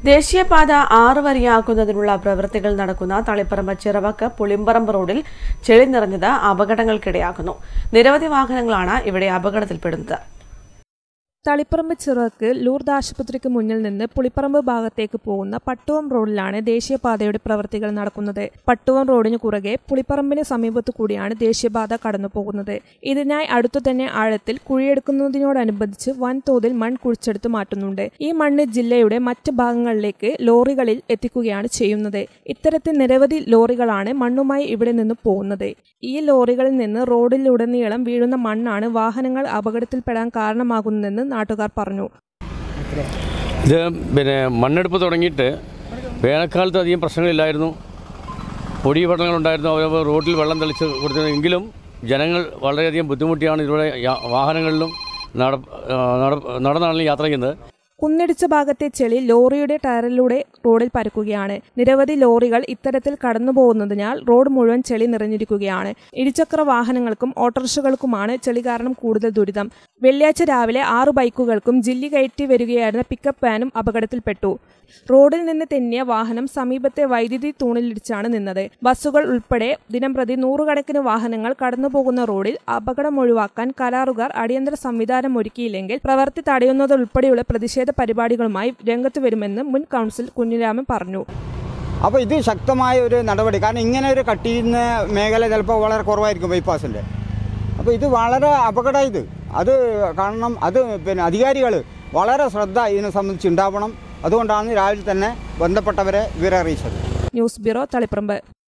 ദേശീയപാത ആറ് വരിയാക്കുന്നതിനുള്ള പ്രവൃത്തികൾ നടക്കുന്ന തളിപ്പറമ്പ് ചിറവക്ക് പുളിമ്പറമ്പ് റോഡിൽ ചെളി നിറഞ്ഞത് അപകടങ്ങൾക്കിടയാക്കുന്നു നിരവധി വാഹനങ്ങളാണ് ഇവിടെ അപകടത്തിൽപ്പെടുന്നത് തളിപ്പറമ്പ് ചിറക്ക് ലൂർദ് ആശുപത്രിക്ക് മുന്നിൽ നിന്ന് പുളിപ്പറമ്പ് ഭാഗത്തേക്ക് പോകുന്ന പട്ടുവം റോഡിലാണ് ദേശീയപാതയുടെ പ്രവൃത്തികൾ നടക്കുന്നത് പട്ടുവം റോഡിന് കുറുകെ പുളിപ്പറമ്പിന് സമീപത്തു കൂടിയാണ് ദേശീയപാത കടന്നു പോകുന്നത് ഇതിനായി അടുത്തു തന്നെ ആഴത്തിൽ കുഴിയെടുക്കുന്നതിനോടനുബന്ധിച്ച് വൻതോതിൽ മൺ കുഴിച്ചെടുത്ത് മാറ്റുന്നുണ്ട് ഈ മണ്ണ് ജില്ലയുടെ മറ്റ് ഭാഗങ്ങളിലേക്ക് ലോറികളിൽ എത്തിക്കുകയാണ് ചെയ്യുന്നത് ഇത്തരത്തിൽ നിരവധി ലോറികളാണ് മണ്ണുമായി ഇവിടെ നിന്ന് പോകുന്നത് ഈ ലോറികളിൽ നിന്ന് റോഡിലുടനീളം വീഴുന്ന മണ്ണാണ് വാഹനങ്ങൾ അപകടത്തിൽപ്പെടാൻ കാരണമാകുന്നതെന്ന് നാട്ടുകാർ പറഞ്ഞു ഇത് പിന്നെ മണ്ണെടുപ്പ് തുടങ്ങിയിട്ട് വേനൽക്കാലത്ത് അധികം പ്രശ്നങ്ങളില്ലായിരുന്നു പൊടി പട്ടണങ്ങളുണ്ടായിരുന്നു അവർ റോഡിൽ വെള്ളം തെളിച്ച് കൊടുത്തിരുന്നു എങ്കിലും ജനങ്ങൾ വളരെയധികം ബുദ്ധിമുട്ടിയാണ് ഇതിലൂടെ യാ- വാഹനങ്ങളിലും നട ആ, നട- നടന്നാണ് യാത്ര ചെയ്യുന്നത് കുന്നിടിച്ച ഭാഗത്തെ ചെളി ലോറിയുടെ ടയറിലൂടെ റോഡിൽ പരക്കുകയാണ് നിരവധി ലോറികൾ ഇത്തരത്തിൽ കടന്നു പോകുന്നതിനാൽ റോഡ് മുഴുവൻ ചെളി നിറഞ്ഞിരിക്കുകയാണ് ഇരുചക്ര വാഹനങ്ങൾക്കും ഓട്ടോറിക്ഷകൾക്കുമാണ് ചെളി കാരണം കൂടുതൽ ദുരിതം വെള്ളിയാഴ്ച രാവിലെ ആറു ബൈക്കുകൾക്കും ജില്ലി കയറ്റി വരികയായിരുന്ന പിക്കപ്പ് വാനും അപകടത്തിൽപ്പെട്ടു റോഡിൽ നിന്ന് തെന്നിയ വാഹനം സമീപത്തെ വൈദ്യുതി തൂണിലിടിച്ചാണ് നിന്നത് ബസ്സുകൾ ഉൾപ്പെടെ ദിനംപ്രതി നൂറുകണക്കിന് വാഹനങ്ങൾ കടന്നുപോകുന്ന റോഡിൽ അപകടം ഒഴിവാക്കാൻ കരാറുകാർ അടിയന്തര സംവിധാനം ഒരുക്കിയില്ലെങ്കിൽ പ്രവൃത്തി തടയുന്നതുൾപ്പെടെയുള്ള പ്രതിഷേധ പരിപാടികളുമായി രംഗത്ത് വരുമെന്ന് മുൻ കൗൺസിൽ കുഞ്ഞിരാമൻ പറഞ്ഞു അപ്പോൾ ഇത് ശക്തമായ ഒരു നടപടി കാരണം ഇങ്ങനെ ഒരു കട്ട് ചെയ്യുന്ന മേഖല ചിലപ്പോൾ വളരെ കുറവായിരിക്കും ബൈപ്പാസിൻ്റെ അപ്പോൾ ഇത് വളരെ അപകടം ഇത് അത് കാരണം അത് പിന്നെ അധികാരികൾ വളരെ ശ്രദ്ധ ഇതിനെ സംബന്ധിച്ച് ഉണ്ടാവണം അതുകൊണ്ടാണ് രാവിലെ തന്നെ ബന്ധപ്പെട്ടവരെ വിവരം അറിയിച്ചത് ന്യൂസ് ബ്യൂറോ തളിപ്പറമ്പ്